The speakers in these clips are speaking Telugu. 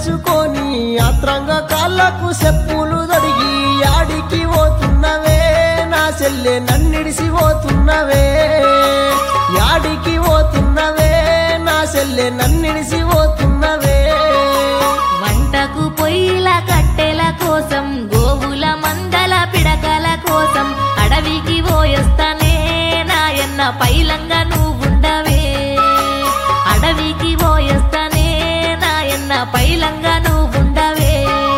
వేసుకొని ఆత్రంగా కాళ్ళకు చెప్పులు తొడిగి యాడికి పోతున్నవే నా చెల్లె నన్నిడిసి పోతున్నవే యాడికి పోతున్నవే నా చెల్లె నన్నిడిసి పోతున్నవే వంటకు పొయ్యిల కట్టెల కోసం గోవుల మందల పిడకల కోసం అడవికి పోయొస్తానే నాయన్న పైలంగా నువ్వుండవే అడవికి పోయొస్తానే నాయన్న పైలంగా నువ్వుండవే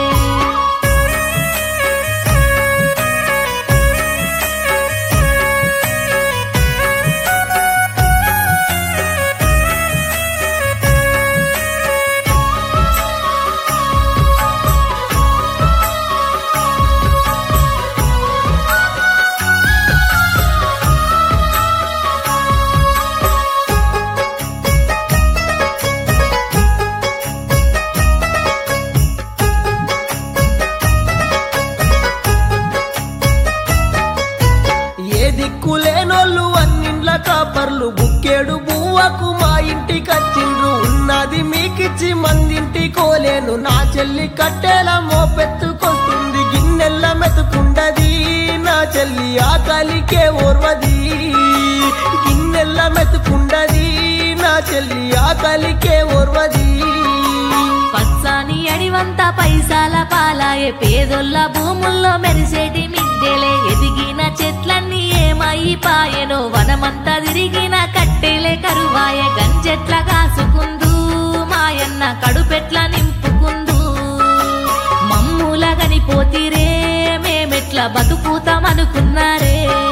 ఏ దిక్కు లేనోళ్ళు అన్నిండ్ల కాపర్లు బుక్కేడు బువ్వకు మా ఇంటికి వచ్చిండ్రు ఉన్నది మీకిచ్చి మందింటి కోలేను నా చెల్లి కట్టెల మోపెత్తుకొస్తుంది గిన్నెల్ల మెతుకుండది నా చెల్లి ఆకలికే ఓర్వది గిన్నెల్ల మెతుకుండది నా చెల్లి ఆకలికే ఓర్వది పచ్చాని అడివంత పైసాల పాలాయే పేదొల్ల భూముల్లో మెరిసేటి మిద్దెలే ఎదిగిన చెట్లన్నీ ఏమయి పాయెనో వనమంతా తిరిగిన కట్టెలే కరువాయే గంజెట్ల కాసుకుందు మాయన్న కడుపెట్ల నింపుకుందు మమ్ముల గనిపోతిరే మేమెట్ల బతుకుతామనుకున్నారే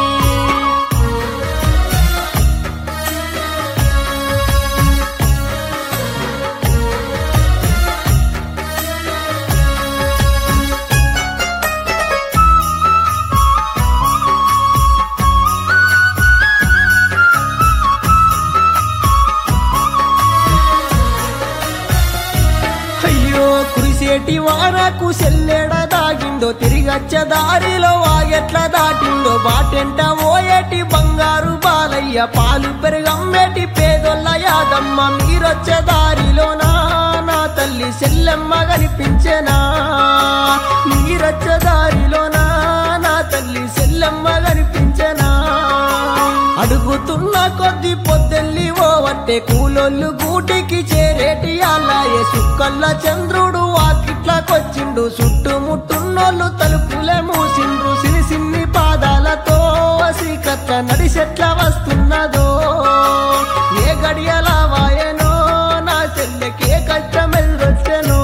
అయ్యో కురిసేటి వానకు సెల్లెడ దాగిందో తిరిగచ్చే దారిలో వాగెట్ల దాటిందో బాటెంట ఓయేటి బంగారు బాలయ్య పాలు పెరుగమ్మేటి పేదొల్ల యాదమ్మ మీరొచ్చే దారిలోనా నా తల్లి సెల్లెమ్మ కనిపించెనా మీరొచ్చే దారిలోనా నా తల్లి సెల్లెమ్మ కనిపించెనా అడుగుతున్న కొద్ది పొద్దెల్లి ఓవట్టే కూలోళ్ళు గూటికి చేరేటి అల్లాయే సుక్కల్ల చంద్రుడు వాకిట్లకొచ్చిండు చుట్టుముట్టున్నోళ్ళు తలుపులే మూసిండ్రు సిని సిన్ని పాదాలతో వసీకట్ల నడిసెట్ల వస్తున్నదో ఏ గడియల వాయనో నా చెల్లెకే కష్టం ఎదురొచ్చెనో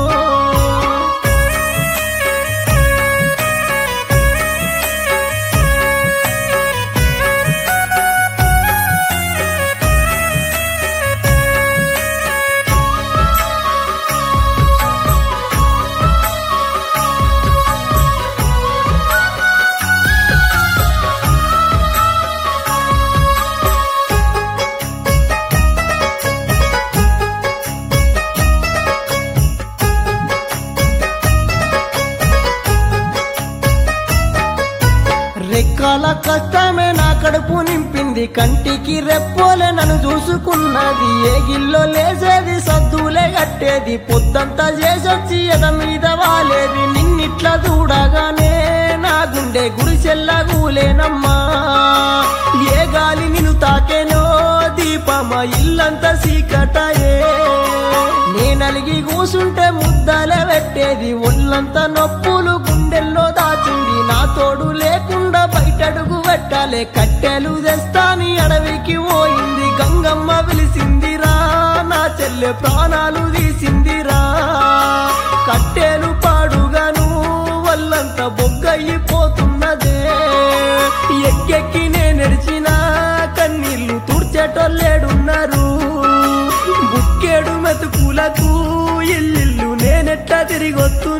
రెక్కల కష్టమే నా కడుపు నింపింది కంటికి రెప్పోలే నన్ను చూసుకున్నది ఏ గిల్లో లేసేది సద్దులే కట్టేది పొద్దంతా చేసొచ్చి ఎద మీద వాలేది నిన్నిట్లా చూడగానే నా గుండె గుడిసెల్లగూలేనమ్మా ఏ గాలి నిన్ను తాకేనో దీపమ ఇల్లంతా సీకటాయే నేనలిగి కూసుంటే ముద్దలే పెట్టేది ఒళ్ళంతా నొప్పులు గుండెల్లో దాచింది నా తోడు లేకుండా బయటడుగు పెట్టాలే కట్టెలు తెస్తాని అడవికి పోయింది గంగమ్మ పిలిసిందిరా నా చెల్లె ప్రాణాలు తీసిందిరా కట్టెలు పాడుగాను వల్లంతా బొగ్గయిపోతున్నదే ఎక్కెక్కి నేనెడిచినా కన్నీళ్లు తుడిచేటోళ్ళేడున్నారు బుక్కేడు మెతుకులకు ఇల్లిల్లు నేనెట్లా తిరిగొత్తు